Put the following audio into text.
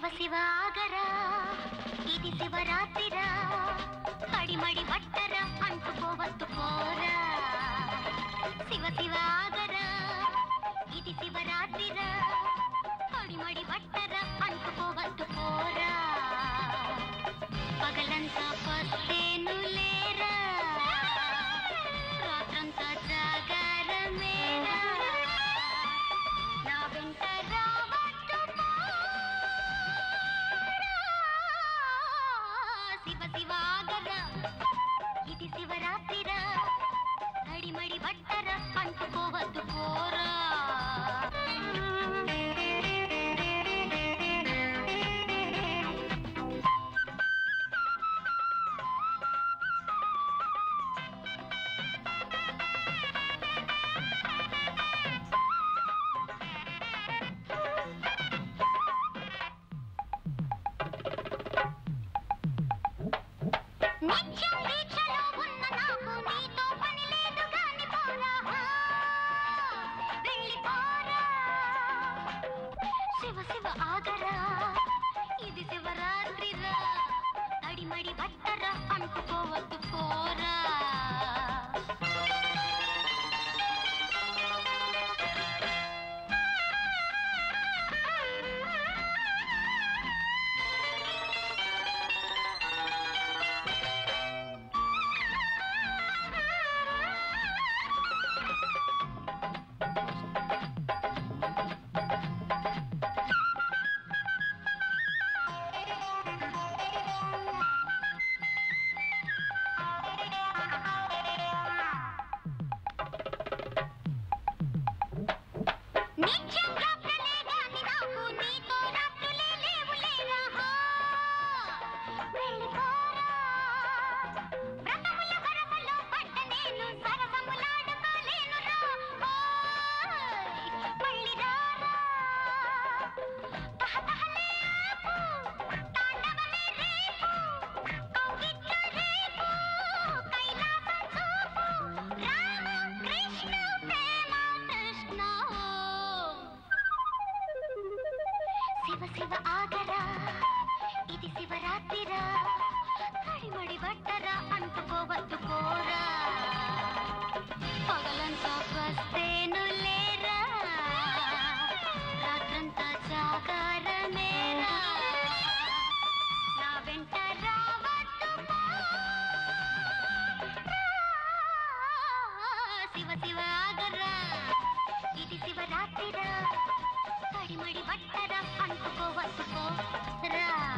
శివ శివ ఆగరా ఇది శివరాత్రిరా పడిమడి బట్టరా అంటుకోవద్దు పోరా శివ శివ ఆగరా ఇది శివరాత్రిరా పడిమడి బట్టరా అంటుకోవద్దు పోరా పగలంతా పస్తేను లేరా రాత్రంతా జాగారమేరా నా వెంట రావద్దు శివ శివాగరా ఇది శివరాత్రిరా అడిమడి బట్టరా అంటుకోవద్దు పోరా నిత్యం దీక్షలో ఉన్న నాకు నీతో పని లేదు గాని పోరా వెళ్ళిపోరా శివ శివ ఆగరా ఇది శివరాత్రిరా అడిమడి బట్టరా అంటుకోవద్దు పోరా నిత్యం రాత్రులే గాని నాకు నీతో రాత్రులే లేవు లేరా వెళ్ళిపోరా వ్రతముల వరములో పడ్డ నేను సరసములాడుకోలేనురా ఓయ్, మళ్ళీ రారా తహతహలేపు, తాండవమే రేపు, కౌగిట్ల రేపు, కైలాసం చూపు, రామ కృష్ణ ప్రేమ కృష్ణ శివ శివ ఆగరా ఇది శివరాత్రిరా కడిమడి బట్టరా అంటుకోవద్దు పోరా పగలంతా వస్తేను లేరా రాత్రంతా జాగారమేరా నా వెంట రావద్దు శివ శివ ఆగరా ఇది శివరాత్రిరా పడిమడి బట్టరా అంటుకోవద్దు పోరా